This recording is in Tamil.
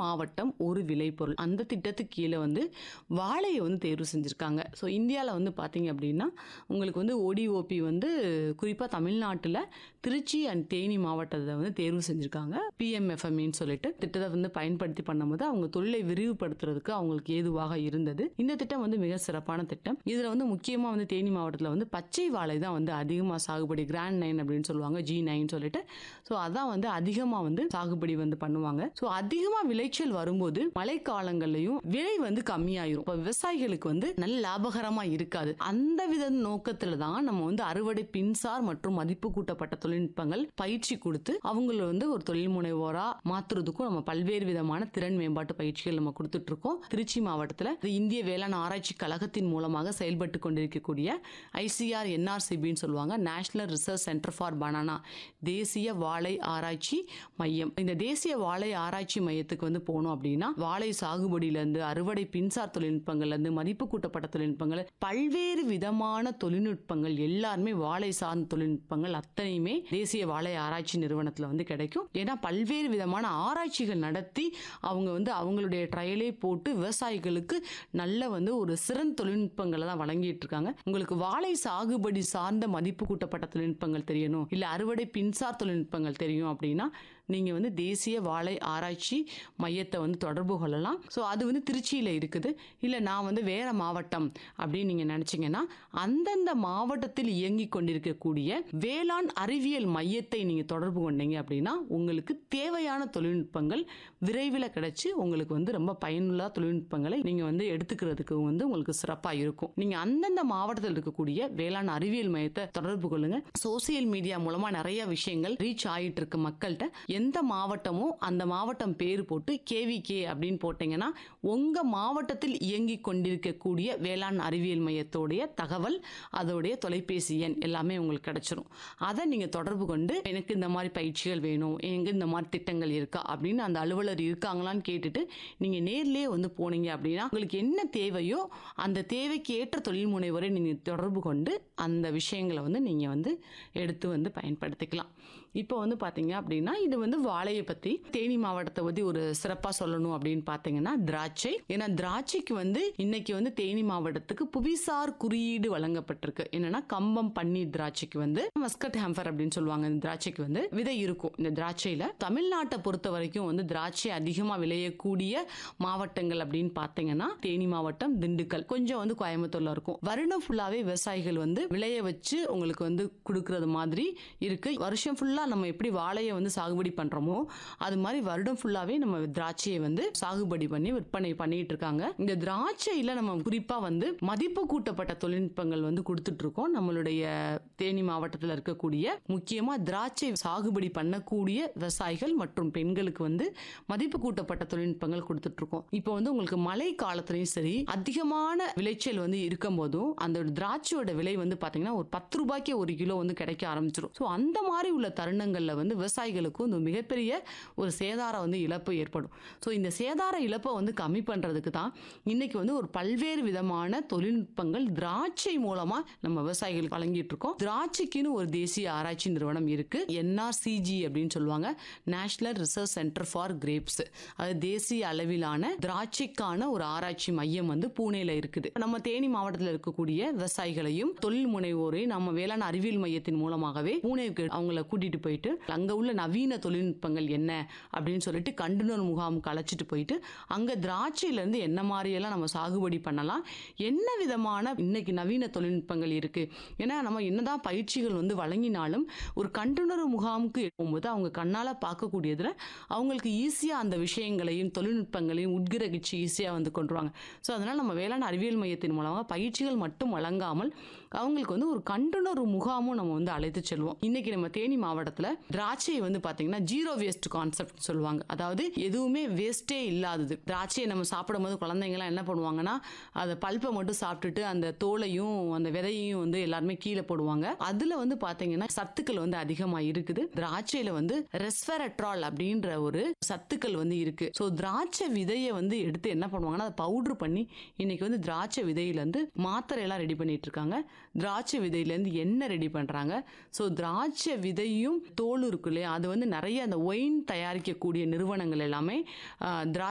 மாவட்டம் ஒரு விளைபொருள் அந்த திட்டத்துக்கு கீழே வந்து வாழையை வந்து தேர்வு செஞ்சுருக்காங்க ஸோ இந்தியாவில் வந்து பார்த்தீங்க அப்படின்னா உங்களுக்கு வந்து ஓடிஓபி வந்து குறிப்பாக தமிழ்நாட்டில் திருச்சி அண்ட் தேனி மாவட்டத்தை வந்து தேர்வு செஞ்சுருக்காங்க பிஎம்எஃப்எம்இன்னு சொல்லிட்டு திட்டத்தை வந்து பயன்படுத்தி பண்ணும்போது அவங்க தொழிலை விரிவுபடுத்துறதுக்கு அவங்களுக்கு ஏதுவாக இருந்தது இந்த திட்டம் வந்து மிக சிறப்பான திட்டம் இதில் வந்து முக்கியமாக வந்து தேனி மாவட்டத்தில் வந்து பச்சை வாழை தான் வந்து அதிகமாக சாகுபடி கிராண்ட் நைன் அப்படின்னு சொல்லுவாங்க ஜி நைன் சொல்லிட்டு ஸோ அதான் வந்து அதிகமாக வந்து சாகுபடி வந்து பண்ணுவாங்க ஸோ அதிகமாக விளைச்சல் வரும்போது மழைக்காலங்கள்லையும் விலை வந்து கம்மியாயிரும் இப்போ விவசாயிகளுக்கு வந்து நல்ல லாபகரமாக இருக்காது அந்த வித நோக்கத்தில் தான் நம்ம வந்து அறுவடை பின்சார் மற்றும் மதிப்பு கூட்டப்பட்ட தொழில்நுட்பங்கள் பயிற்சி கொடுத்து அவங்கள வந்து ஒரு தொழில் முனைவோரா மாத்துறதுக்கும் நம்ம பல்வேறு விதமான திறன் மேம்பாட்டு பயிற்சிகள் நம்ம கொடுத்துட்டு இருக்கோம் திருச்சி மாவட்டத்தில் இது இந்திய வேளாண் ஆராய்ச்சி கழகத்தின் மூலமாக செயல்பட்டு கொண்டிருக்கக்கூடிய ஐசிஆர் என்ஆர்சிபின்னு சொல்லுவாங்க national research centre for banana தேசிய வாழை ஆராய்ச்சி மையம் இந்த தேசிய வாழை ஆராய்ச்சி மையத்துக்கு வந்து போனோம் அப்படின்னா வாழை சாகுபடியிலேருந்து அறுவடை பின்சார் தொழில்நுட்பங்கள்லேருந்து மதிப்பு கூட்டப்பட்ட தொழில்நுட்பங்கள் பல்வேறு விதமான தொழில்நுட்பங்கள் எல்லாருமே வாழை சார்ந்த தொழில்நுட்பங்கள் அத்தனையுமே தேசிய வாழை ஆராய்ச்சி நிறுவனத்தில் வந்து கிடைக்கும் ஏன்னா பல்வேறு விதமான ஆராய்ச்சிகள் நடத்தி அவங்க வந்து அவங்களுடைய ட்ரையலே போட்டு விவசாயிகளுக்கு நல்ல வந்து ஒரு சிறந்த தொழில்நுட்பங்களை தான் வழங்கிட்டு இருக்காங்க உங்களுக்கு வாழை சாகுபடி சார்ந்த மதிப்பு கூட்டப்பட்ட தொழில்நுட்பங்கள் தெரியணும் இல்லை அறுவடை பின்சார் தொழில்நுட்பங்கள் தெரியும் அப்படின்னா நீங்கள் வந்து தேசிய வாழை ஆராய்ச்சி மையத்தை வந்து தொடர்பு கொள்ளலாம் ஸோ அது வந்து திருச்சியில் இருக்குது இல்லை நான் வந்து வேறு மாவட்டம் அப்படின்னு நீங்கள் நினச்சிங்கன்னா அந்தந்த மாவட்டத்தில் இயங்கி கொண்டிருக்கக்கூடிய வேளாண் அறிவியல் மையத்தை நீங்கள் தொடர்பு கொண்டீங்க அப்படின்னா உங்களுக்கு தேவையான தொழில்நுட்பங்கள் விரைவில் கிடைச்சி உங்களுக்கு வந்து ரொம்ப பயனுள்ள தொழில்நுட்பங்களை நீங்கள் வந்து எடுத்துக்கிறதுக்கு வந்து உங்களுக்கு சிறப்பாக இருக்கும் நீங்கள் அந்தந்த மாவட்டத்தில் இருக்கக்கூடிய வேளாண் அறிவியல் மையத்தை தொடர்பு கொள்ளுங்க சோசியல் மீடியா மூலமாக நிறைய விஷயங்கள் ரீச் ஆகிட்டு இருக்கு மக்கள்கிட்ட எந்த மாவட்டமோ அந்த மாவட்டம் பேர் போட்டு கேவிகே அப்படின்னு போட்டிங்கன்னா உங்கள் மாவட்டத்தில் இயங்கி கொண்டிருக்கக்கூடிய வேளாண் அறிவியல் மையத்தோடைய தகவல் அதோடைய தொலைபேசி எண் எல்லாமே உங்களுக்கு கிடைச்சிரும் அதை நீங்கள் தொடர்பு கொண்டு எனக்கு இந்த மாதிரி பயிற்சிகள் வேணும் எங்கே இந்த மாதிரி திட்டங்கள் இருக்கா அப்படின்னு அந்த அலுவலர் இருக்காங்களான்னு கேட்டுட்டு நீங்கள் நேர்லேயே வந்து போனீங்க அப்படின்னா உங்களுக்கு என்ன தேவையோ அந்த தேவைக்கு ஏற்ற தொழில் முனைவரை நீங்கள் தொடர்பு கொண்டு அந்த விஷயங்களை வந்து நீங்கள் வந்து எடுத்து வந்து பயன்படுத்திக்கலாம் இப்போ வந்து பார்த்தீங்க அப்படின்னா இது வந்து வாழையை பற்றி தேனி மாவட்டத்தை பற்றி ஒரு சிறப்பாக சொல்லணும் அப்படின்னு பார்த்தீங்கன்னா திராட்சை ஏன்னா திராட்சைக்கு வந்து இன்னைக்கு வந்து தேனி மாவட்டத்துக்கு புவிசார் குறியீடு வழங்கப்பட்டிருக்கு என்னன்னா கம்பம் பன்னீர் திராட்சைக்கு வந்து மஸ்கட் ஹேம்பர் அப்படின்னு சொல்லுவாங்க இந்த திராட்சைக்கு வந்து விதை இருக்கும் இந்த திராட்சையில தமிழ்நாட்டை பொறுத்த வரைக்கும் வந்து திராட்சை அதிகமாக விளையக்கூடிய மாவட்டங்கள் அப்படின்னு பார்த்தீங்கன்னா தேனி மாவட்டம் திண்டுக்கல் கொஞ்சம் வந்து கோயம்புத்தூர்ல இருக்கும் வருடம் ஃபுல்லாவே விவசாயிகள் வந்து விளைய வச்சு உங்களுக்கு வந்து கொடுக்கறது மாதிரி இருக்கு வருஷம் ஃபுல்லா நம்ம எப்படி வாழையை வந்து சாகுபடி பண்றோமோ அது மாதிரி வருடம் ஃபுல்லாவே நம்ம திராட்சையை வந்து சாகுபடி பண்ணி விற்பனை பண்ணிட்டு இருக்காங்க இந்த திராட்சையில நம்ம குறிப்பா வந்து மதிப்பு கூட்டப்பட்ட தொழில்நுட்பங்கள் வந்து கொடுத்துட்டு இருக்கோம் நம்மளுடைய தேனி மாவட்டத்தில் இருக்கக்கூடிய முக்கியமா திராட்சை சாகுபடி பண்ணக்கூடிய விவசாயிகள் மற்றும் பெண்களுக்கு வந்து மதிப்பு கூட்டப்பட்ட தொழில்நுட்பங்கள் கொடுத்துட்டு இருக்கோம் இப்போ வந்து உங்களுக்கு மழை காலத்துலயும் சரி அதிகமான விளைச்சல் வந்து இருக்கும் போதும் அந்த திராட்சையோட விலை வந்து பாத்தீங்கன்னா ஒரு பத்து ரூபாய்க்கு ஒரு கிலோ வந்து கிடைக்க ஆரம்பிச்சிடும் ஸோ அந்த மாதிரி உள்ள தருணங்கள்ல வந்து விவசாயிகளுக்கும் இந்த மிகப்பெரிய ஒரு சேதார வந்து இழப்பு ஏற்படும் ஸோ இந்த சேதார இழப்பை வந்து கம்மி பண்றதுக்கு தான் இன்னைக்கு வந்து ஒரு பல்வேறு விதமான தொழில்நுட்பங்கள் திராட்சை மூலமா நம்ம விவசாயிகளுக்கு வழங்கிட்டு இருக்கோம் திராட்சைக்குன்னு ஒரு தேசிய ஆராய்ச்சி நிறுவனம் இருக்கு என்ஆர்சிஜி அப்படின்னு சொல்லுவாங்க national research centre for grapes அது தேசிய அளவிலான திராட்சைக்கான ஒரு ஆராய்ச்சி மையம் வந்து பூனேல இருக்குது நம்ம தேனி மாவட்டத்தில் இருக்கக்கூடிய விவசாயிகளையும் தொழில் முனைவோரையும் நம்ம வேளாண் அறிவியல் மையத்தின் மூலமாகவே பூனேவுக்கு அவங்கள கூட்டிட்டு போயிட்டு அங்க உள்ள நவீன தொழில்நுட்பங்கள் என்ன அப்படின்னு சொல்லிட்டு கண்டுணர் முகாமுக்கு அழைச்சிட்டு போயிட்டு அங்க திராட்சையில இருந்து என்ன மாதிரி எல்லாம் நம்ம சாகுபடி பண்ணலாம் என்ன விதமான இன்னைக்கு நவீன தொழில்நுட்பங்கள் இருக்கு ஏன்னா நம்ம என்னதான் பயிற்சிகள் வந்து வழங்கினாலும் ஒரு கண்டுணர்வு முகாமுக்கு போகும்போது அவங்க கண்ணால பார்க்கக்கூடியதுல அவங்களுக்கு ஈஸியா அந்த விஷயங்களையும் தொழில்நுட்பங்களையும் உட்கிரகிச்சு ஈஸியா வந்து கொண்டுருவாங்க ஸோ அதனால நம்ம வேளாண் அறிவியல் மையத்தின் மூலமாக பயிற்சிகள் மட்டும் வழங்காமல் அவங்களுக்கு வந்து ஒரு கண்டுணர்வு முகாமும் நம்ம வந்து அழைத்து செல்வோம் இன்னைக்கு நம்ம தேனி மாவட்டத்தில் திராட்சையை வந்து பார்த்தீங்கன்னா ஜீரோ வேஸ்ட் கான்செப்ட் சொல்லுவாங்க அதாவது எதுவுமே வேஸ்ட்டே இல்லாதது திராட்சையை நம்ம சாப்பிடும் போது குழந்தைங்கலாம் என்ன பண்ணுவாங்கன்னா அதை பல்ப்பை மட்டும் சாப்பிட்டுட்டு அந்த தோலையும் அந்த விதையையும் வந்து எல்லாருமே கீழே போடுவாங்க அதில் வந்து பார்த்தீங்கன்னா சத்துக்கள் வந்து அதிகமாக இருக்குது திராட்சையில் வந்து ரெஸ்வெரட்ரால் அப்படின்ற ஒரு சத்துக்கள் வந்து இருக்கு ஸோ திராட்சை விதையை வந்து எடுத்து என்ன பண்ணுவாங்கன்னா அதை பவுட்ரு பண்ணி இன்னைக்கு வந்து திராட்சை விதையிலேருந்து மாத்திரையெல்லாம் ரெடி பண்ணிட்டு இருக்காங்க திராட்சை விதையிலேருந்து எண்ணெய் ரெடி பண்ணுறாங்க ஸோ திராட்சை விதையும் தோல் இருக்கு இல்லையா அது வந்து நிறைய அந்த ஒயின் தயாரிக்கக்கூடிய நிறுவனங்கள் எல்லாமே ஆஹ், திரா